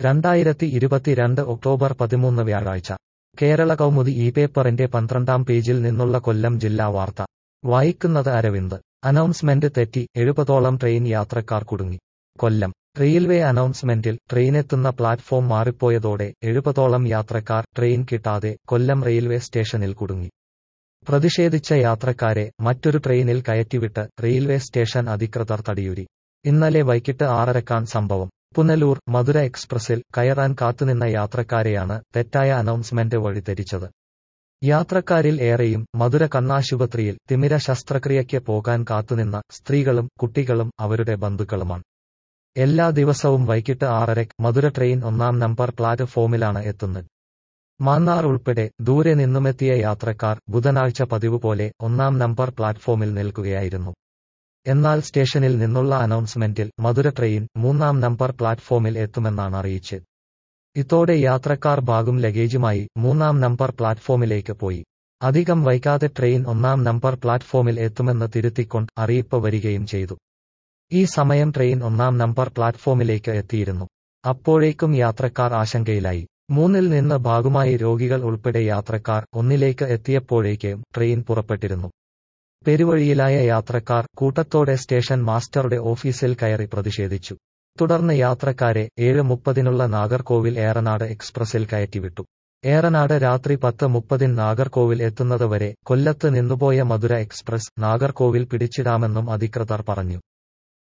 രണ്ടായിരത്തി ഇരുപത്തിരണ്ട് ഒക്ടോബർ പതിമൂന്ന് വ്യാഴാഴ്ച കേരള കൗമുദി ഈ പേപ്പറിന്റെ പന്ത്രണ്ടാം പേജിൽ നിന്നുള്ള കൊല്ലം ജില്ലാ വാർത്ത വായിക്കുന്നത് അരവിന്ദ് അനൗൺസ്മെന്റ് തെറ്റി എഴുപതോളം ട്രെയിൻ യാത്രക്കാർ കുടുങ്ങി കൊല്ലം റെയിൽവേ അനൗൺസ്മെന്റിൽ ട്രെയിനെത്തുന്ന പ്ലാറ്റ്ഫോം മാറിപ്പോയതോടെ എഴുപതോളം യാത്രക്കാർ ട്രെയിൻ കിട്ടാതെ കൊല്ലം റെയിൽവേ സ്റ്റേഷനിൽ കുടുങ്ങി പ്രതിഷേധിച്ച യാത്രക്കാരെ മറ്റൊരു ട്രെയിനിൽ കയറ്റിവിട്ട് റെയിൽവേ സ്റ്റേഷൻ അധികൃതർ തടിയൂരി ഇന്നലെ വൈകിട്ട് ആറരക്കാണ് സംഭവം പുനലൂർ മധുര എക്സ്പ്രസിൽ കയറാൻ കാത്തുനിന്ന യാത്രക്കാരെയാണ് തെറ്റായ അനൗൺസ്മെന്റ് വഴിതെറ്റിച്ചത് യാത്രക്കാരിൽ ഏറെയും മധുര കണ്ണാശുപത്രിയിൽ തിമിര ശസ്ത്രക്രിയയ്ക്ക് പോകാൻ കാത്തുനിന്ന സ്ത്രീകളും കുട്ടികളും അവരുടെ ബന്ധുക്കളുമാണ് എല്ലാ ദിവസവും വൈകിട്ട് ആറരയ്ക്ക് മധുര ട്രെയിൻ ഒന്നാം നമ്പർ പ്ലാറ്റ്ഫോമിലാണ് എത്തുന്നത് മാന്നാർ ഉൾപ്പെടെ ദൂരെ നിന്നുമെത്തിയ യാത്രക്കാർ ബുധനാഴ്ച പതിവ് പോലെ ഒന്നാം നമ്പർ പ്ലാറ്റ്ഫോമിൽ നിൽക്കുകയായിരുന്നു എന്നാൽ സ്റ്റേഷനിൽ നിന്നുള്ള അനൗൺസ്മെന്റിൽ മധുര ട്രെയിൻ മൂന്നാം നമ്പർ പ്ലാറ്റ്ഫോമിൽ എത്തുമെന്നാണ് അറിയിച്ചത് ഇതോടെ യാത്രക്കാർ ബാഗും ലഗേജുമായി മൂന്നാം നമ്പർ പ്ലാറ്റ്ഫോമിലേക്ക് പോയി അധികം വൈകാതെ ട്രെയിൻ ഒന്നാം നമ്പർ പ്ലാറ്റ്ഫോമിൽ എത്തുമെന്ന് തിരുത്തിക്കൊണ്ട് അറിയിപ്പ് വരികയും ചെയ്തു ഈ സമയം ട്രെയിൻ ഒന്നാം നമ്പർ പ്ലാറ്റ്ഫോമിലേക്ക് എത്തിയിരുന്നു അപ്പോഴേക്കും യാത്രക്കാർ ആശങ്കയിലായി മൂന്നിൽ നിന്ന് ഭാഗമായി രോഗികൾ ഉൾപ്പെടെ യാത്രക്കാർ ഒന്നിലേക്ക് എത്തിയപ്പോഴേക്കും ട്രെയിൻ പുറപ്പെട്ടിരുന്നു പെരുവഴിയിലായ യാത്രക്കാർ കൂട്ടത്തോടെ സ്റ്റേഷൻ മാസ്റ്ററുടെ ഓഫീസിൽ കയറി പ്രതിഷേധിച്ചു തുടർന്ന് യാത്രക്കാരെ ഏഴ് മുപ്പതിനുള്ള നാഗർകോവിൽ ഏറനാട് എക്സ്പ്രസിൽ കയറ്റിവിട്ടു ഏറനാട് രാത്രി പത്ത് മുപ്പതിന് നാഗർകോവിൽ എത്തുന്നതുവരെ കൊല്ലത്ത് നിന്നുപോയ മധുര എക്സ്പ്രസ് നാഗർകോവിൽ പിടിച്ചിടാമെന്നും അധികൃതർ പറഞ്ഞു